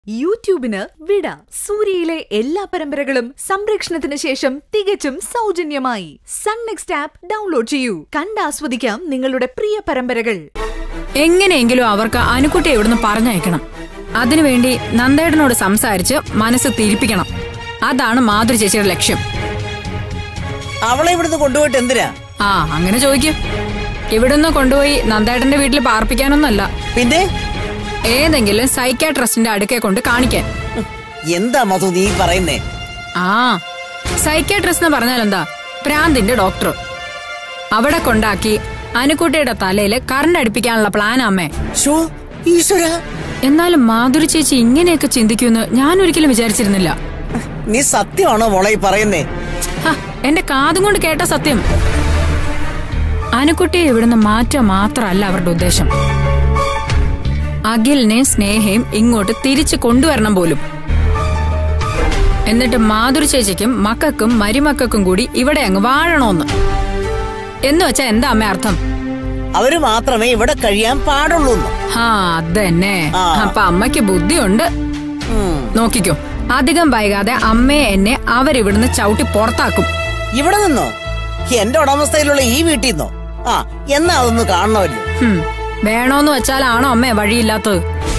യൂട്യൂബിന് വിട സൂര്യയിലെ എല്ലാ പരമ്പരകളും സംരക്ഷണത്തിന് ശേഷം തികച്ചും സൗജന്യമായി സൺ നെക്സ്റ്റ് ആപ്പ് ഡൗൺലോഡ് ചെയ്യൂ കണ്ടാസ്വദിക്കാം നിങ്ങളുടെ പ്രിയ പരമ്പരകൾ എങ്ങനെയെങ്കിലും അവർക്ക് അനുക്കുട്ടിയെ ഇവിടുന്ന് പറഞ്ഞയക്കണം അതിനുവേണ്ടി നന്ദേടനോട് സംസാരിച്ച് മനസ്സ് തിരിപ്പിക്കണം അതാണ് മാതൃ ചേച്ചിയുടെ ലക്ഷ്യം അവളെ ഇവിടുന്ന് കൊണ്ടുപോയിട്ട് എന്തിനാ ആ അങ്ങനെ ചോദിക്കും ഇവിടുന്ന് കൊണ്ടുപോയി നന്ദേട്ടന്റെ വീട്ടിൽ പാർപ്പിക്കാനൊന്നല്ല പിന്നെ ഏതെങ്കിലും സൈക്കാട്രസ്റ്റിന്റെ അടുക്കെ കൊണ്ട് കാണിക്കാൻ ഉം, എന്താ മധു നീ പറയുന്നേ ആ സൈക്കാട്രിസ്റ്റ് എന്ന് പറഞ്ഞാൽ എന്താ പ്രാന്തിന്റെ ഡോക്ടർ അവിടെ കൊണ്ടാക്കി അനുക്കുട്ടിയുടെ തലയിൽ കറണ്ട് അടുപ്പിക്കാനുള്ള പ്ലാൻ അമ്മേ ഷോ ഈശ്വര എന്നാലും മാധുരി ചേച്ചി ഇങ്ങനെയൊക്കെ ചിന്തിക്കുമെന്ന് ഞാൻ ഒരിക്കലും വിചാരിച്ചിരുന്നില്ല നീ സത്യമാണോ മോളെ ഈ പറയുന്നേ ഹ, എന്റെ കാതും കൊണ്ട് കേട്ട സത്യം അനുക്കുട്ടിയെ ഇവിടുന്ന് മാറ്റുക മാത്രമല്ല അവരുടെ ഉദ്ദേശം അഖിലിനെയും സ്നേഹയും ഇങ്ങോട്ട് തിരിച്ചു കൊണ്ടുവരണം പോലും എന്നിട്ട് മാധുരി ചേച്ചിക്കും മക്കൾക്കും മരുമക്കൾക്കും കൂടി ഇവിടെ അങ്ങ് വാഴണോന്ന് എന്ന് വെച്ചാ എന്താ അമ്മ അർത്ഥം അവര് മാത്രമേ ഇവിടെ കഴിയാൻ പാടുള്ളൂ ഹാ അതന്നെ ആ. അപ്പൊ അമ്മയ്ക്ക് ബുദ്ധിയുണ്ട് നോക്കിക്കോ അധികം വൈകാതെ അമ്മയെ എന്നെ അവരിവിടുന്ന് ചവിട്ടി പുറത്താക്കും ഇവിടെ നിന്നോ എന്റെ ഉടമസ്ഥയിലുള്ള ഈ വീട്ടിൽ നിന്നോ ആ എന്നാ അതൊന്ന് കാണണമല്ലോ ഹും, വേണോന്ന് വെച്ചാലാണോ അമ്മേ വഴിയില്ലാത്തത്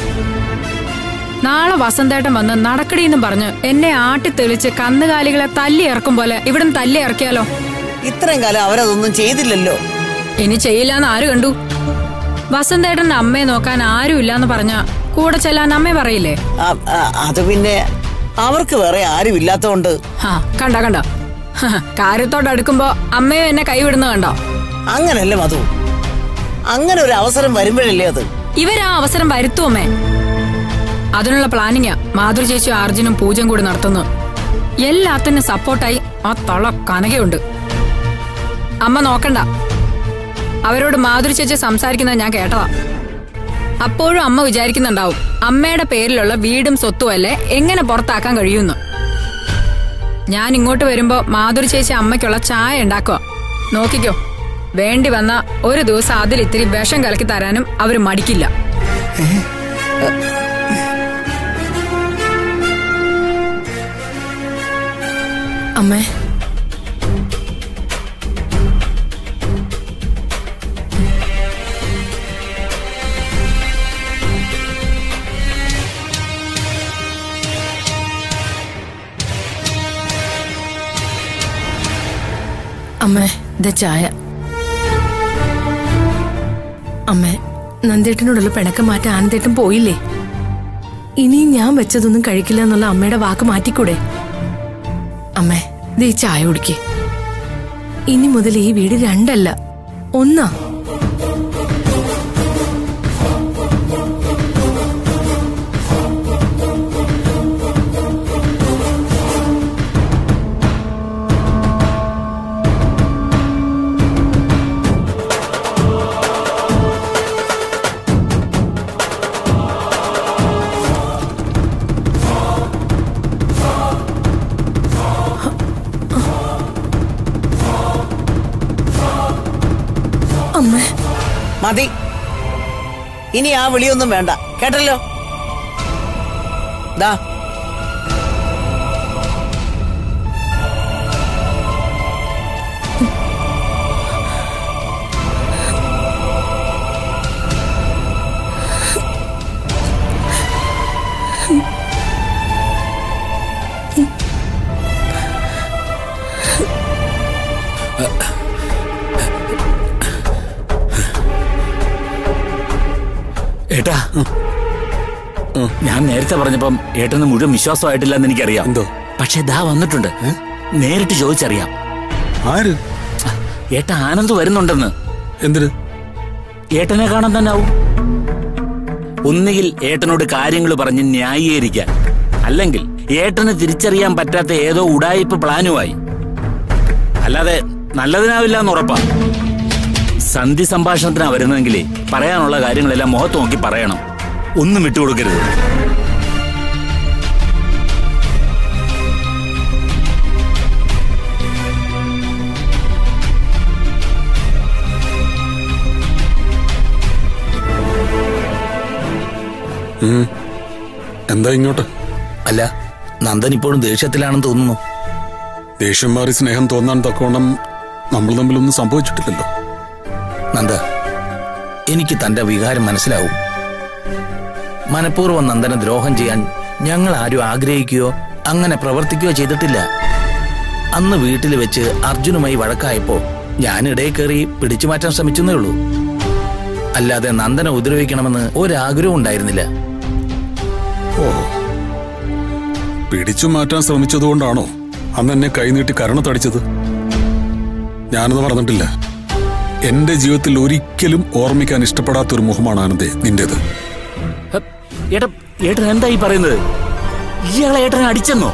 നാളെ വസന്തേട്ടൻ വന്ന് നടക്കടീന്നും പറഞ്ഞ് എന്നെ ആട്ടിത്തെളിച്ച് കന്നുകാലികളെ തല്ലി ഇറക്കും പോലെ ഇവിടുന്ന് തല്ലി ഇറക്കിയാലോ ഇത്രയും കാലം അവരതൊന്നും ചെയ്തില്ലല്ലോ ഇനി ചെയ്യില്ലാന്ന് ആര് കണ്ടു വസന്തേട്ടന്റെ അമ്മയെ നോക്കാൻ ആരുമില്ലാന്ന് പറഞ്ഞ കൂടെ ചെല്ലാൻ അമ്മ പറയില്ലേ ആ, ആ, അത് പിന്നെ അവർക്ക് വേറെ ആരും ഇല്ലാത്തോണ്ട് ഹാ കണ്ട കണ്ട ഹ, കാര്യത്തോട് അടുക്കുമ്പോ അമ്മയും എന്നെ കൈവിടുന്ന കണ്ടോ അങ്ങനല്ലേ മധു അങ്ങനെ ഒരു അവസരം വരുമ്പോഴല്ലേ അത് ഇവരാ അവസരം വരുത്തുവമ്മേ അതിനുള്ള പ്ലാനിങ്ങാ മാധുരി ചേച്ചി അർജുനും പൂജയും കൂടി നടത്തുന്നു എല്ലാത്തിനും സപ്പോർട്ടായി ആ തള കനകയുണ്ട് അമ്മ നോക്കണ്ട അവരോട് മാധുരി ചേച്ചി സംസാരിക്കുന്നത് ഞാൻ കേട്ടതാ അപ്പോഴും അമ്മ വിചാരിക്കുന്നുണ്ടാവും അമ്മയുടെ പേരിലുള്ള വീടും സ്വത്തുമല്ലേ എങ്ങനെ പുറത്താക്കാൻ കഴിയുമെന്ന് ഞാൻ ഇങ്ങോട്ട് വരുമ്പോ മാധുരി ചേച്ചി അമ്മയ്ക്കുള്ള ചായ ഉണ്ടാക്കുക നോക്കിക്കോ വേണ്ടി വന്ന ഒരു ദിവസം അതിൽ ഇത്തിരി വിഷം കലക്കി തരാനും അവര് മടിക്കില്ല അമ്മേ അമ്മേ ഇത് ചായ അമ്മേ നന്ദേട്ടനോടുള്ള പിണക്കം മാറ്റാൻ ആനന്ദേട്ടൻ പോയില്ലേ ഇനിയും ഞാൻ വെച്ചതൊന്നും കഴിക്കില്ല എന്നുള്ള അമ്മയുടെ വാക്ക് മാറ്റിക്കൂടെ അമ്മേ ദേ ഈ ചായ കുടിക്കേ ഇനി മുതൽ ഈ വീട് രണ്ടല്ല ഒന്നാ അമ്മേ മതി ഇനി ആ വിളിയൊന്നും വേണ്ട കേട്ടല്ലോ ദാ ഏട്ടാ ഞാൻ നേരത്തെ പറഞ്ഞപ്പം ഏട്ടന് മുഴുവൻ വിശ്വാസമായിട്ടില്ല എന്ന് എനിക്കറിയാം എന്തോ? പക്ഷെ ദാ വന്നിട്ടുണ്ട് നേരിട്ട് ചോദിച്ചറിയാം ആര് ഏട്ട ആനന്ദ് വരുന്നുണ്ടെന്ന് എന്തിന് ഏട്ടനെ കാണാൻ തന്നെ ആവും ഒന്നുകിൽ ഏട്ടനോട് കാര്യങ്ങൾ പറഞ്ഞ് ന്യായീകരിക്കാൻ അല്ലെങ്കിൽ ഏട്ടന് തിരിച്ചറിയാൻ പറ്റാത്ത ഏതോ ഉടായിപ്പ് പ്ലാനുമായി അല്ലാതെ നല്ലതിനാവില്ല എന്ന് ഉറപ്പാ സന്ധി സംഭാഷണത്തിനാ വരുന്നതെങ്കിലേ പറയാനുള്ള കാര്യങ്ങളെല്ലാം മുഖത്ത് നോക്കി പറയണം ഒന്നും വിട്ടുകൊടുക്കരുത് എന്താ ഇങ്ങോട്ട് അല്ല നന്ദൻ ഇപ്പോഴും ദേഷ്യത്തിലാണെന്ന് തോന്നുന്നു ദേഷ്യം മാറി സ്നേഹം തോന്നാൻ തക്കവണ്ണം നമ്മൾ തമ്മിലൊന്നും സംഭവിച്ചിട്ടില്ലല്ലോ നന്ദ എനിക്ക് തന്റെ വികാരം മനസ്സിലാവും മനഃപൂർവ്വം നന്ദനെ ദ്രോഹം ചെയ്യാൻ ഞങ്ങൾ ആരും ആഗ്രഹിക്കുകയോ അങ്ങനെ പ്രവർത്തിക്കുകയോ ചെയ്തിട്ടില്ല അന്ന് വീട്ടിൽ വെച്ച് അർജുനുമായി വഴക്കായപ്പോ ഞാൻ ഇടയിൽ കയറി പിടിച്ചു മാറ്റാൻ ശ്രമിച്ചെന്നേ ഉള്ളൂ അല്ലാതെ നന്ദനെ ഉപദ്രവിക്കണമെന്ന് ഒരാഗ്രഹവും ഉണ്ടായിരുന്നില്ല ഓ പിടിച്ചു മാറ്റാൻ ശ്രമിച്ചതുകൊണ്ടാണോ അന്ന് എന്നെ കൈനീട്ടി കരണത്തടിച്ചത് ഞാനത് പറഞ്ഞിട്ടില്ല എന്റെ ജീവിതത്തിൽ ഒരിക്കലും ഓർമ്മിക്കാൻ ഇഷ്ടപ്പെടാത്തൊരു മുഖമാണ് ആനന്ദേ നിന്റേത് ഹ, ഏട്ടാ ഏട്ടൻ എന്താ ഈ പറയുന്നത് ഇയാളെ ഏട്ടനെ അടിച്ചെന്നോ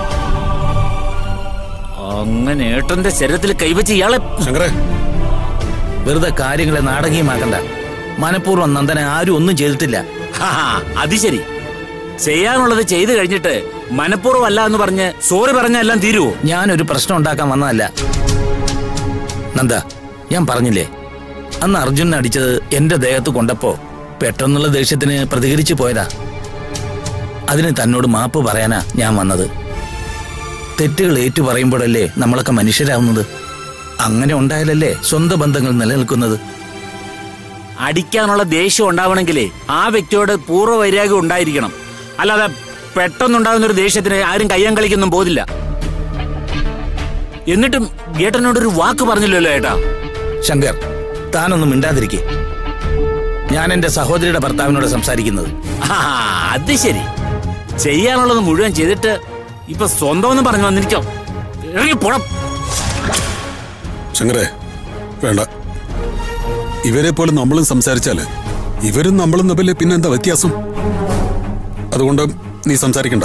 അങ്ങനെ ഏട്ടന്റെ ശരീരത്തിൽ കൈവച്ച് ഇയാളെ ശങ്കരേ വെറുതെ കാര്യങ്ങളെ നാടകീയമാക്കണ്ട മനഃപൂർവ്വം നന്ദനെ ആരും ഒന്നും ചെയ്തിട്ടില്ല ഹാ, അത് ശരി ചെയ്യാനുള്ളത് ചെയ്തു കഴിഞ്ഞിട്ട് മനഃപൂർവ്വം അല്ല എന്ന് പറഞ്ഞ് സോറി പറഞ്ഞ എല്ലാം തീരുവോ ഞാനൊരു പ്രശ്നം ഉണ്ടാക്കാൻ വന്നതല്ല നന്ദ ഞാൻ പറഞ്ഞില്ലേ അന്ന് അർജുനൻ അടിച്ചത് എന്റെ ദേഹത്ത് കൊണ്ടപ്പോ പെട്ടെന്നുള്ള ദേഷ്യത്തിന് പ്രതികരിച്ചു പോയതാ അതിന് തന്നോട് മാപ്പ് പറയാനാ ഞാൻ വന്നത് തെറ്റുകൾ ഏറ്റു പറയുമ്പോഴല്ലേ നമ്മളൊക്കെ മനുഷ്യരാവുന്നത് അങ്ങനെ ഉണ്ടായാലല്ലേ സ്വന്തം ബന്ധങ്ങൾ നിലനിൽക്കുന്നത് അടിക്കാനുള്ള ദേഷ്യം ഉണ്ടാവണമെങ്കിലേ ആ വ്യക്തിയോട് പൂർവ്വ വൈരാഗ്യം ഉണ്ടായിരിക്കണം അല്ലാതെ പെട്ടെന്നുണ്ടാകുന്ന ഒരു ദേഷ്യത്തിന് ആരും കയ്യാൻ കളിക്കൊന്നും പോതില്ല എന്നിട്ടും ഏട്ടനോടൊരു വാക്ക് പറഞ്ഞില്ലല്ലോ ഏട്ടാ ശങ്കർ താനൊന്നും മിണ്ടാതിരിക്കെ ഞാൻ എന്റെ സഹോദരിയുടെ ഭർത്താവിനോട് സംസാരിക്കുന്നത് ആ, അത് ശരി ചെയ്യാനുള്ളത് മുഴുവൻ ചെയ്തിട്ട് ഇപ്പൊ സ്വന്തം എന്ന് പറഞ്ഞു വന്നിരിക്കോ ഇറങ്ങി പോണം ശങ്കരേ വേണ്ട ഇവരെ പോലെ നമ്മളും സംസാരിച്ചാല് ഇവരും നമ്മളും തമ്മിൽ പിന്നെ എന്താ വ്യത്യാസം അതുകൊണ്ട് നീ സംസാരിക്കണ്ട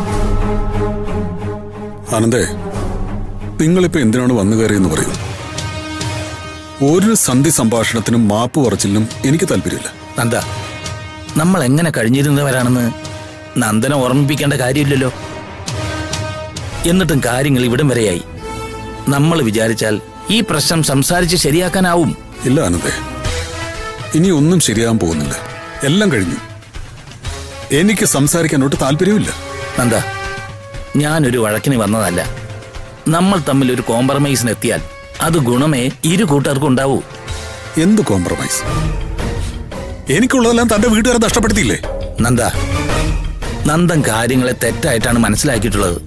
ആനന്ദേ നിങ്ങളിപ്പോ എന്തിനാണ് വന്നു കയറിയെന്ന് പറയൂ ഒരു സന്ധി സംഭാഷണത്തിനും മാപ്പ് പറച്ചിലിനും എനിക്ക് താല്പര്യമില്ല നന്ദ നമ്മൾ എങ്ങനെ കഴിഞ്ഞിരുന്നവരാണെന്ന് നന്ദനെ ഓർമ്മിപ്പിക്കേണ്ട കാര്യമില്ലല്ലോ എന്നിട്ടും കാര്യങ്ങൾ ഇവിടം വരെയായി നമ്മൾ വിചാരിച്ചാൽ ഈ പ്രശ്നം സംസാരിച്ച് ശരിയാക്കാനാവും ഇല്ല ആനന്ദേ ഇനി ഒന്നും ശരിയാകാൻ പോകുന്നില്ല എല്ലാം കഴിഞ്ഞു എനിക്ക് സംസാരിക്കാനോട്ട് താല്പര്യമില്ല നന്ദ ഞാനൊരു വഴക്കിന് വന്നതല്ല നമ്മൾ തമ്മിൽ ഒരു കോംപ്രമൈസിന് എത്തിയാൽ അത് ഗുണമേ ഇരു കൂട്ടർക്കും ഉണ്ടാവൂ എന്ത് കോംപ്രമൈസ് എനിക്കുള്ളതെല്ലാം തന്റെ വീട്ടുകാരെ നഷ്ടപ്പെടുത്തിയില്ലേ നന്ദ നന്ദൻ കാര്യങ്ങളെ തെറ്റായിട്ടാണ് മനസ്സിലാക്കിയിട്ടുള്ളത്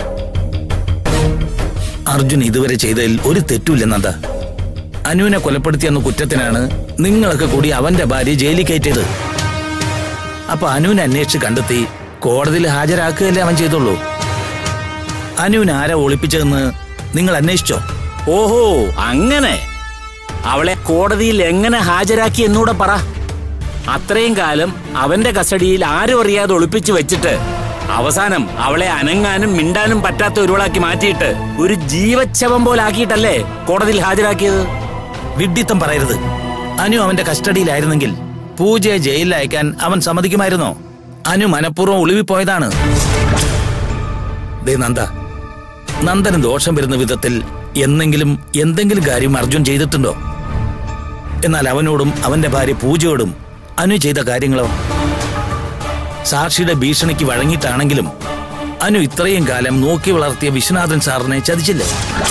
അർജുൻ ഇതുവരെ ചെയ്തതിൽ ഒരു തെറ്റുമില്ല നന്ദ അനുവിനെ കൊലപ്പെടുത്തിയെന്ന കുറ്റത്തിനാണ് നിങ്ങളൊക്കെ കൂടി അവന്റെ ഭാര്യ ജയിലിൽ കയറ്റിയത് അപ്പൊ അനുവിനെ അന്വേഷിച്ച് കണ്ടെത്തി കോടതിയിൽ ഹാജരാക്കുകയല്ലേ അവൻ ചെയ്തുള്ളൂ അനുവിനെ ആരാ ഒളിപ്പിച്ചതെന്ന് നിങ്ങൾ അന്വേഷിച്ചോ ഓഹോ അങ്ങനെ അവളെ കോടതിയിൽ എങ്ങനെ ഹാജരാക്കി എന്നൂടെ പറ അത്രയും കാലം അവന്റെ കസ്റ്റഡിയിൽ ആരും അറിയാതെ ഒളിപ്പിച്ചു വെച്ചിട്ട് അവസാനം അവളെ അനങ്ങാനും മിണ്ടാനും പറ്റാത്ത ഒരുവളാക്കി മാറ്റിയിട്ട് ഒരു ജീവച്ഛവം പോലെ ആക്കിയിട്ടല്ലേ കോടതിയിൽ ഹാജരാക്കിയത് വിഡ്ഢിത്തം പറയരുത് അനു അവന്റെ കസ്റ്റഡിയിലായിരുന്നെങ്കിൽ പൂജയെ ജയിലിൽ അയക്കാൻ അവൻ സമ്മതിക്കുമായിരുന്നോ അനു മനഃപൂർവ്വം ഒളിവിപ്പോയതാണ് ദേ നന്ദ നന്ദന് ദോഷം വരുന്ന വിധത്തിൽ എന്നെങ്കിലും എന്തെങ്കിലും കാര്യം അർജുൻ ചെയ്തിട്ടുണ്ടോ എന്നാൽ അവനോടും അവന്റെ ഭാര്യ പൂജയോടും അനു ചെയ്ത കാര്യങ്ങളോ സാക്ഷിയുടെ ഭീഷണിക്ക് വഴങ്ങിയിട്ടാണെങ്കിലും അനു ഇത്രയും കാലം നോക്കി വളർത്തിയ വിശ്വനാഥൻ സാറിനെ ചതിച്ചില്ലേ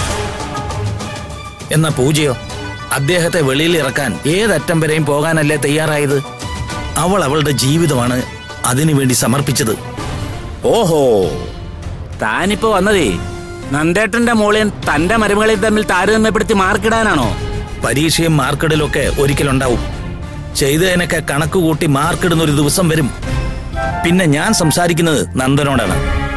എന്നാ പൂജയോ അദ്ദേഹത്തെ വെളിയിൽ ഇറക്കാൻ ഏതറ്റം വരെയും പോകാനല്ലേ തയ്യാറായത് അവൾ അവളുടെ ജീവിതമാണ് അതിനുവേണ്ടി സമർപ്പിച്ചത് ഓഹോ താനിപ്പോ വന്നതേ നന്ദേട്ടന്റെ മോളെയും തന്റെ മരുമകളെയും തമ്മിൽ താരതമ്യപ്പെടുത്തി മാർക്കിടാനാണോ പരീക്ഷയും മാർക്കിടലൊക്കെ ഒരിക്കലുണ്ടാവും ചെയ്തതിനൊക്കെ കണക്ക് കൂട്ടി മാർക്കിടുന്ന ഒരു ദിവസം വരും പിന്നെ ഞാൻ സംസാരിക്കുന്നത് നന്ദനോടാണ്